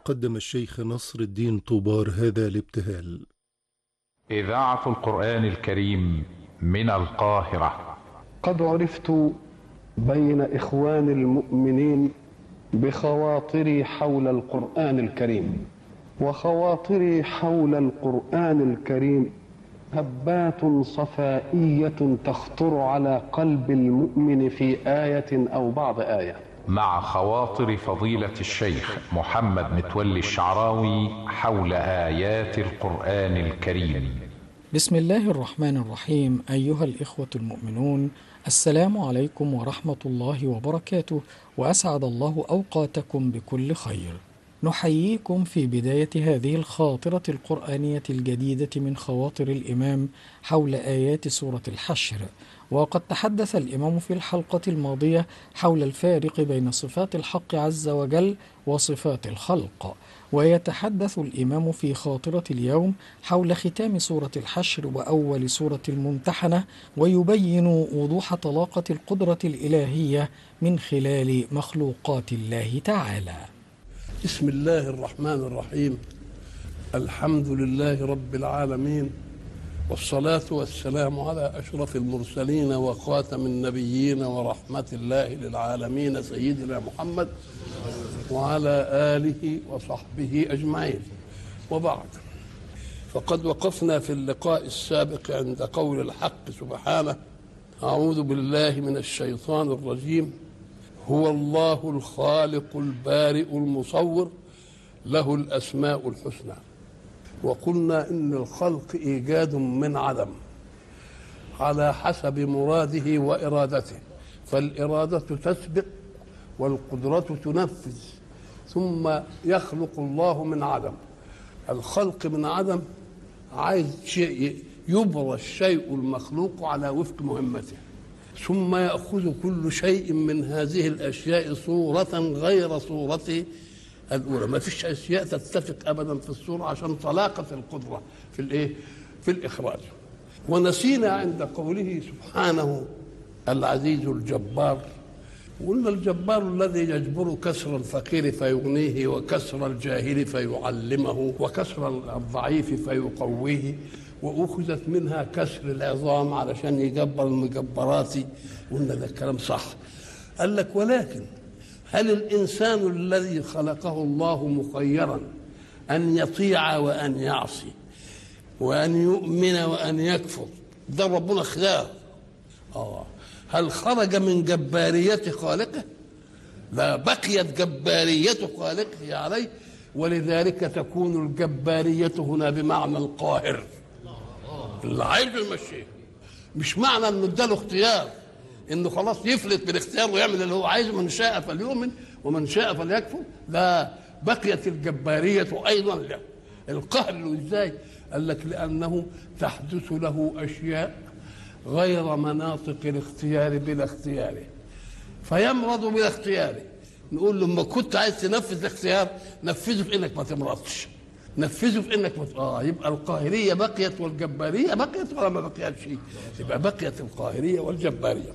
قدم الشيخ نصر الدين طوبار هذا الابتهال إذاعة القرآن الكريم من القاهرة قد عرفت بين إخوان المؤمنين بخواطري حول القرآن الكريم وخواطري حول القرآن الكريم هبات صفائية تخطر على قلب المؤمن في آية أو بعض آية مع خواطر فضيلة الشيخ محمد متولي الشعراوي حول آيات القرآن الكريم بسم الله الرحمن الرحيم أيها الإخوة المؤمنون السلام عليكم ورحمة الله وبركاته وأسعد الله أوقاتكم بكل خير نحييكم في بداية هذه الخاطرة القرآنية الجديدة من خواطر الإمام حول آيات سورة الحشر وقد تحدث الإمام في الحلقة الماضية حول الفارق بين صفات الحق عز وجل وصفات الخلق ويتحدث الإمام في خاطرة اليوم حول ختام سورة الحشر وأول سورة الممتحنة ويبين وضوح طلاقة القدرة الإلهية من خلال مخلوقات الله تعالى بسم الله الرحمن الرحيم الحمد لله رب العالمين والصلاة والسلام على أشرف المرسلين وخاتم النبيين ورحمة الله للعالمين سيدنا محمد وعلى آله وصحبه أجمعين وبعد فقد وقفنا في اللقاء السابق عند قول الحق سبحانه أعوذ بالله من الشيطان الرجيم هو الله الخالق البارئ المصور له الأسماء الحسنى وقلنا إن الخلق إيجاد من عدم على حسب مراده وإرادته فالإرادة تسبق والقدرة تنفذ ثم يخلق الله من عدم الخلق من عدم عايز شيء يبرى الشيء المخلوق على وفق مهمته ثم يأخذ كل شيء من هذه الأشياء صورة غير صورته الأولى ما فيش أشياء تتفق أبدا في الصورة عشان طلاقة القدرة في الإيه؟ في الإخراج ونسينا عند قوله سبحانه العزيز الجبار قلنا الجبار الذي يجبر كسر الفقير فيغنيه وكسر الجاهل فيعلمه وكسر الضعيف فيقويه واخذت منها كسر العظام علشان يجبر المجبرات قلنا ده الكلام صح قال لك ولكن هل الانسان الذي خلقه الله مخيرا ان يطيع وان يعصي وان يؤمن وان يكفر ده ربنا اختار اه هل خرج من جبارية خالقه لا بقيت جبارية خالقه عليه ولذلك تكون الجبارية هنا بمعنى القاهر اللي عايز يمشيه مش معنى انه اداله اختيار انه خلاص يفلت بالاختيار ويعمل اللي هو عايزه من شاء فليؤمن ومن شاء فليكفر لا بقيت الجبارية ايضا له القهر له ازاي قال لك لانه تحدث له اشياء غير مناطق الاختيار بلا اختياره فيمرض بلا اختياره نقول له لما كنت عايز تنفذ الاختيار نفذه في انك ما تمرضش نفذه في انك مت... اه يبقى القاهريه بقيت والجباريه بقيت ولا ما بقيت شيء يبقى بقيت القاهريه والجباريه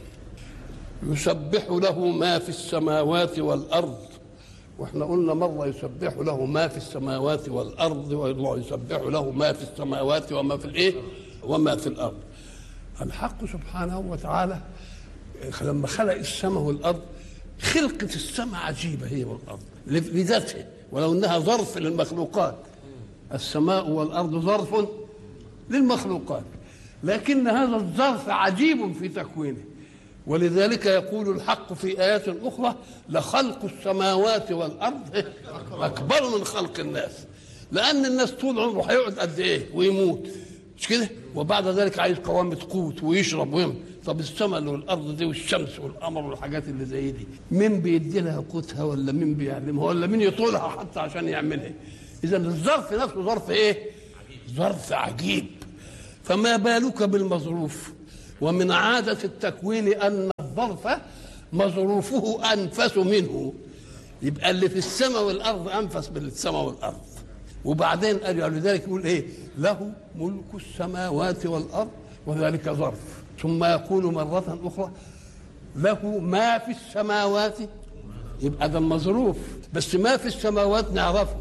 يسبح له ما في السماوات والارض واحنا قلنا مره يسبح له ما في السماوات والارض والله يسبح له ما في السماوات وما في الايه وما في الارض الحق سبحانه وتعالى لما خلق السماء والارض خلقة السماء عجيبة هي والأرض لذاتها ولو أنها ظرف للمخلوقات السماء والأرض ظرف للمخلوقات لكن هذا الظرف عجيب في تكوينه ولذلك يقول الحق في آيات أخرى لخلق السماوات والأرض أكبر من خلق الناس لأن الناس طول عمره هيقعد قد إيه ويموت مش كده وبعد ذلك عايز قوامة قوت ويشرب ويعمل طب السماء والارض دي والشمس والقمر والحاجات اللي زي دي مين بيدي لها قوتها ولا مين بيعلمها ولا مين يطولها حتى عشان يعملها اذا الظرف نفسه ظرف ايه ظرف عجيب فما بالك بالمظروف ومن عادة التكوين أن الظرف مظروفه أنفس منه يبقى اللي في السماء والأرض أنفس من السماء والأرض وبعدين قال لذلك يقول ايه له ملك السماوات والارض وذلك ظرف ثم يقول مرة أخرى له ما في السماوات يبقى ده مظروف بس ما في السماوات نعرفه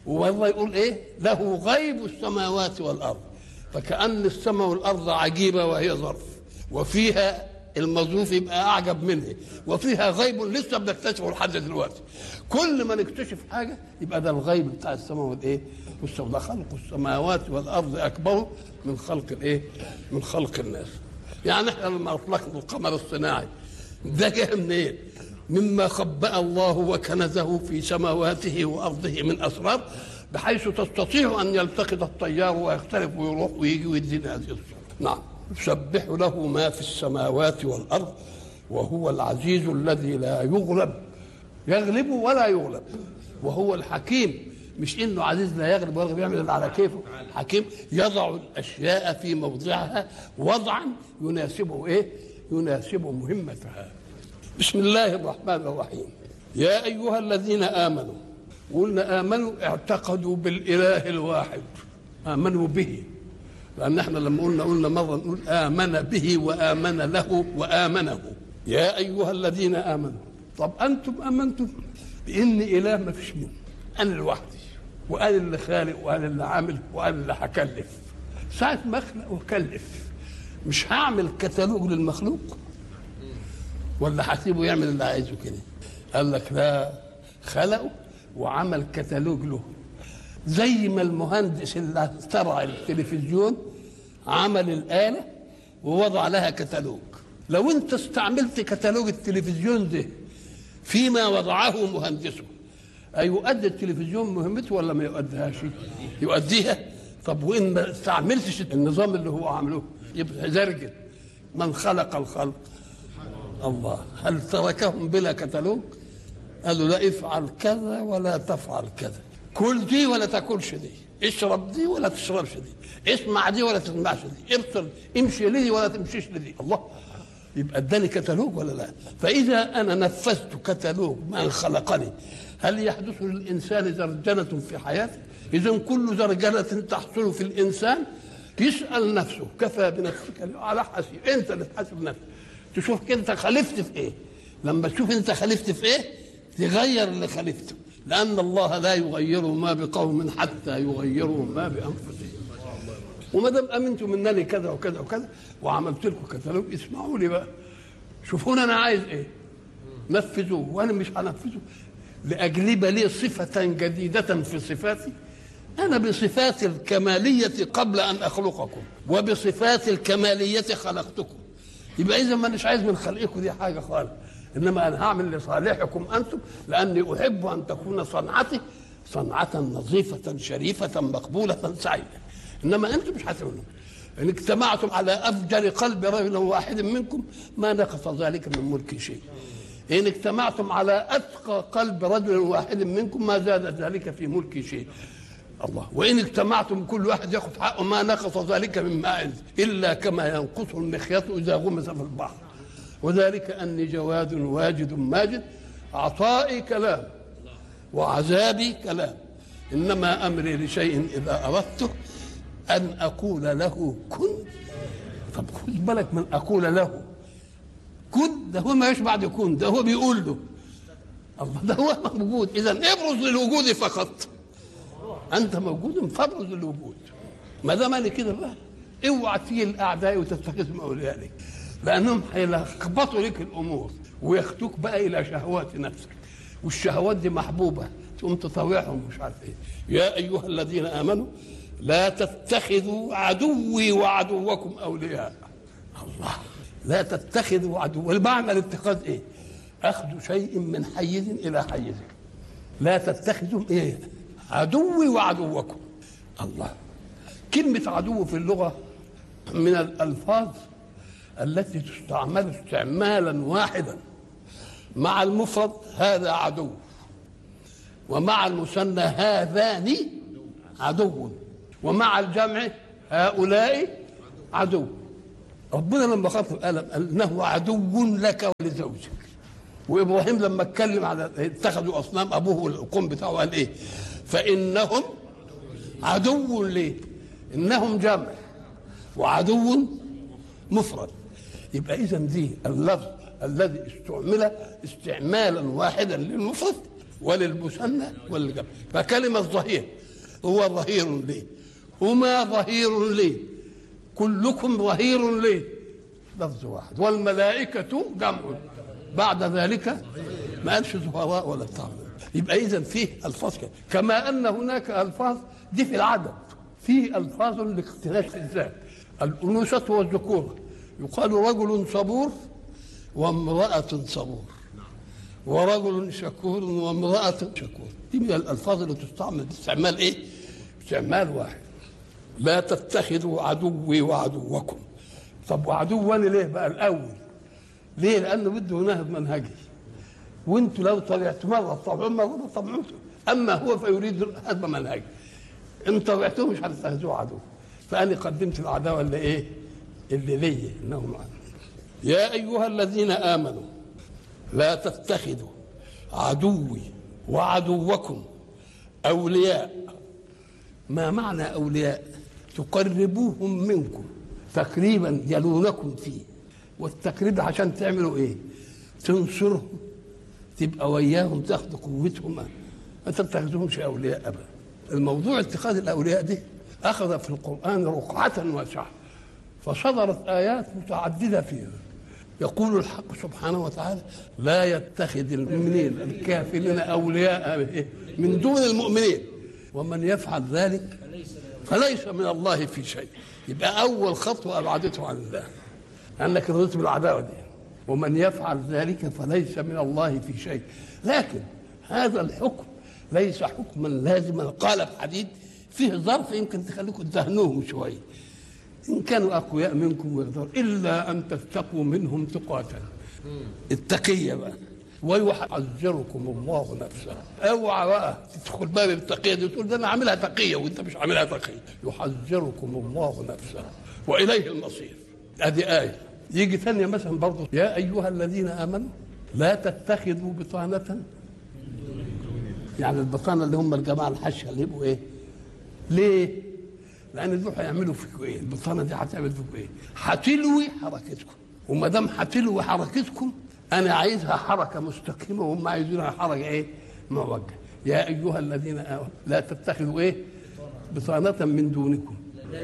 والله يقول ايه له غيب السماوات والارض فكأن السماء والارض عجيبه وهي ظرف وفيها المظروف يبقى اعجب منه وفيها غيب لسه بنكتشفه لحد دلوقتي كل ما نكتشف حاجه يبقى ده الغيب بتاع السماء والايه والسماء ده خلق السماوات والارض اكبر من خلق الايه من خلق الناس يعني احنا لما اطلقنا القمر الصناعي ده جه منين مما خبأ الله وكنزه في سماواته وارضه من اسرار بحيث تستطيع ان يلتقط الطيار ويختلف ويروح ويجي ويدينا هذه الصوره نعم يسبح له ما في السماوات والارض وهو العزيز الذي لا يغلب يغلب ولا يغلب وهو الحكيم مش انه عزيز لا يغلب ولا بيعمل اللي على كيفه حكيم يضع الاشياء في موضعها وضعا يناسبه ايه يناسب مهمتها بسم الله الرحمن الرحيم يا ايها الذين امنوا قلنا امنوا اعتقدوا بالاله الواحد امنوا به لان احنا لما قلنا قلنا مره نقول امن به وامن له وامنه يا ايها الذين امنوا طب انتم امنتم بان اله ما فيش منه انا لوحدي وقال اللي خالق وقال اللي عامل وقال اللي هكلف ساعة ما اخلق وكلف مش هعمل كتالوج للمخلوق ولا هسيبه يعمل اللي عايزه كده قال لك لا خلقه وعمل كتالوج له زي ما المهندس اللي اخترع التلفزيون عمل الآلة ووضع لها كتالوج لو انت استعملت كتالوج التلفزيون ده فيما وضعه مهندسه أيؤدي التلفزيون مهمته ولا ما يؤديهاش؟ يؤديها طب وإن ما استعملتش النظام اللي هو عامله يبقى زرجل من خلق الخلق الله هل تركهم بلا كتالوج؟ قالوا لا افعل كذا ولا تفعل كذا كل دي ولا تاكلش دي اشرب دي ولا تشربش دي اسمع دي ولا تسمعش دي ابصر امشي لدي ولا تمشيش لدي الله يبقى اداني كتالوج ولا لا فاذا انا نفذت كتالوج من خلقني هل يحدث للانسان زرجنه في حياته اذا كل زرجنه تحصل في الانسان يسال نفسه كفى بنفسك على حسيب انت اللي تحاسب نفسك تشوف انت خالفت في ايه لما تشوف انت خالفت في ايه تغير اللي خالفته لان الله لا يغير ما بقوم حتى يغيروا ما بانفسهم وما دام امنتم منني كذا وكذا وكذا وعملت لكم كتالوج اسمعوا لي بقى شوفوني انا عايز ايه نفذوه وانا مش هنفذه لاجلب لي صفه جديده في صفاتي انا بصفات الكماليه قبل ان اخلقكم وبصفات الكماليه خلقتكم يبقى اذا ما مش عايز من خلقكم دي حاجه خالص انما انا هعمل لصالحكم انتم لاني احب ان تكون صنعتي صنعه نظيفه شريفه مقبوله سعيده انما انتم مش هتعملوا ان اجتمعتم على افجر قلب رجل واحد منكم ما نقص ذلك من ملك شيء ان اجتمعتم على اتقى قلب رجل واحد منكم ما زاد ذلك في ملك شيء الله وان اجتمعتم كل واحد ياخذ حقه ما نقص ذلك مما عندي الا كما ينقص المخيط اذا غمس في البحر وذلك اني جواد واجد ماجد عطائي كلام وعذابي كلام انما امري لشيء اذا اردته ان اقول له كن طب خد بالك من اقول له كن ده هو ما يشبع يكون ده هو بيقول له الله ده هو موجود اذا ابرز للوجود فقط انت موجود فابرز للوجود ما دام انا كده بقى اوعى تيجي الاعداء وتتخذهم اولياء لك لانهم هيلخبطوا لك الامور وياخدوك بقى الى شهوات نفسك والشهوات دي محبوبه تقوم تطاوعهم مش عارف ايه يا ايها الذين امنوا لا تتخذوا عدوي وعدوكم اولياء الله لا تتخذوا عدو والمعنى الاتخاذ ايه اخذ شيء من حيز الى حيز لا تتخذوا ايه عدوي وعدوكم الله كلمة عدو في اللغة من الألفاظ التي تستعمل استعمالا واحدا مع المفرد هذا عدو ومع المثنى هذان عدو ومع الجمع هؤلاء عدو ربنا لما خاطب قال انه عدو لك ولزوجك وابراهيم لما اتكلم على اتخذوا اصنام ابوه والقوم بتاعه قال ايه فانهم عدو ليه انهم جمع وعدو مفرد يبقى اذا دي اللفظ الذي استعمل استعمالا واحدا للمفرد وللمثنى وللجمع فكلمة ظهير هو ظهير ليه هما ظهير ليه كلكم ظهير ليه لفظ واحد والملائكة جمع بعد ذلك ما قالش زهراء ولا بتاع يبقى إذا فيه ألفاظ كده كما أن هناك ألفاظ دي في العدد في ألفاظ لاختلاف الذات الأنوثة والذكورة يقال رجل صبور وامرأة صبور ورجل شكور وامرأة شكور دي من الألفاظ اللي تستعمل استعمال إيه؟ استعمال واحد لا تتخذوا عدوي وعدوكم طب وعدواني ليه بقى الأول؟ ليه؟ لأنه بده ينهض منهجي وانتوا لو طلعتوا مرة طبعا مرة طبعا أما هو فيريد هدم منهجي ان طلعتوه مش هتتخذوه عدو فأنا قدمت العداوة اللي إيه؟ اللي ليا إنهم عدو يا أيها الذين آمنوا لا تتخذوا عدوي وعدوكم أولياء ما معنى أولياء تقربوهم منكم تقريبا يلونكم فيه والتقريب عشان تعملوا ايه تنصرهم تبقى وياهم تاخدوا قوتهم ما تتخذوهمش اولياء ابدا الموضوع اتخاذ الاولياء دي اخذ في القران رقعه واسعه فصدرت ايات متعدده فيها يقول الحق سبحانه وتعالى لا يتخذ المؤمنين الكافرين اولياء من دون المؤمنين ومن يفعل ذلك فليس من الله في شيء يبقى اول خطوه ابعدته عن الله انك رضيت بالعداوه دي ومن يفعل ذلك فليس من الله في شيء لكن هذا الحكم ليس حكما لازما قالب حديد فيه ظرف يمكن تخليكم تدهنوهم شويه ان كانوا اقوياء منكم ويقدروا الا ان تتقوا منهم تقاتا التقيه بقى ويحذركم الله نفسه اوعى بقى تدخل باب التقيه دي تقول ده انا عاملها تقيه وانت مش عاملها تقيه يحذركم الله نفسه واليه المصير ادي ايه يجي ثانيه مثلا برضه يا ايها الذين امنوا لا تتخذوا بطانه يعني البطانه اللي هم الجماعه الحشه اللي يبقوا ايه ليه لان دول هيعملوا فيكم ايه البطانه دي هتعمل فيكم ايه هتلوي حركتكم وما دام هتلوي حركتكم انا عايزها حركه مستقيمه وهم عايزينها حركه ايه موجهه يا ايها الذين امنوا لا تتخذوا ايه بطانه من دونكم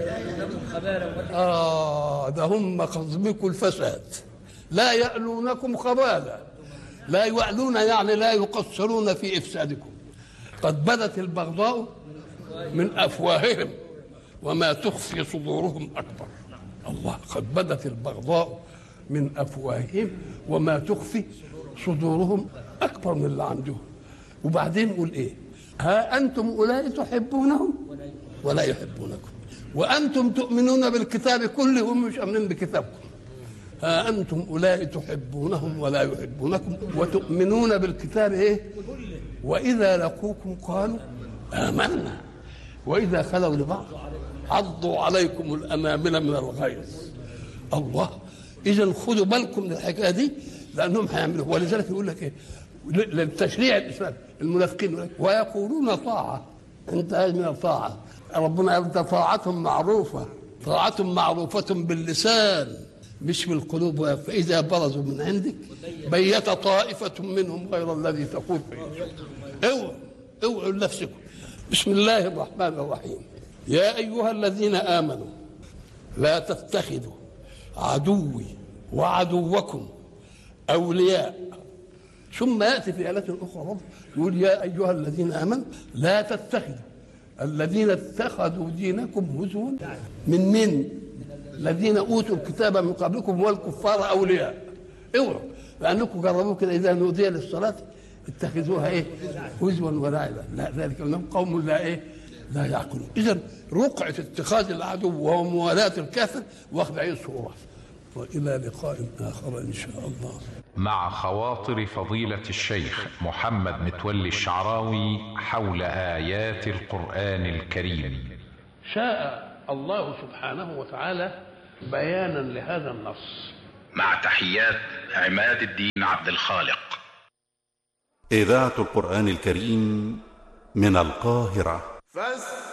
آه ده هم قصدكم الفساد لا يألونكم خبالا لا يعلون يعني لا يقصرون في إفسادكم قد بدت البغضاء من أفواههم وما تخفي صدورهم أكبر الله قد بدت البغضاء من أفواههم وما تخفي صدورهم أكبر من اللي عندهم وبعدين نقول إيه ها أنتم أولئك تحبونهم ولا يحبونكم وانتم تؤمنون بالكتاب كله وهم مش امنين بكتابكم ها انتم اولئك تحبونهم ولا يحبونكم وتؤمنون بالكتاب ايه واذا لقوكم قالوا امنا واذا خلوا لبعض عضوا عليكم الانامل من الغيظ الله اذا خذوا بالكم من الحكايه دي لانهم هيعملوا ولذلك يقول لك ايه للتشريع الاسلامي المنافقين يقول لك ويقولون طاعه انتهى من الطاعه ربنا قال ده طاعة معروفة طاعة معروفة باللسان مش بالقلوب فإذا برزوا من عندك بيت طائفة منهم غير الذي تقول فيه اوعوا اوعوا لنفسكم بسم الله الرحمن الرحيم يا أيها الذين آمنوا لا تتخذوا عدوي وعدوكم أولياء ثم يأتي في آيات أخرى يقول يا أيها الذين آمنوا لا تتخذوا الذين اتخذوا دينكم هزوا من من الذين اوتوا الكتاب من قبلكم والكفار اولياء اوعوا لانكم جربوا كده اذا نودي للصلاه اتخذوها ايه هزوا ولعبا لا ذلك انهم قوم لا ايه لا يعقلون اذا رقعه اتخاذ العدو وموالاه الكافر واخذ اي صوره والى لقاء اخر ان شاء الله مع خواطر فضيلة الشيخ محمد متولي الشعراوي حول آيات القرآن الكريم شاء الله سبحانه وتعالى بيانا لهذا النص مع تحيات عماد الدين عبد الخالق إذاعة القرآن الكريم من القاهرة فاستمعوا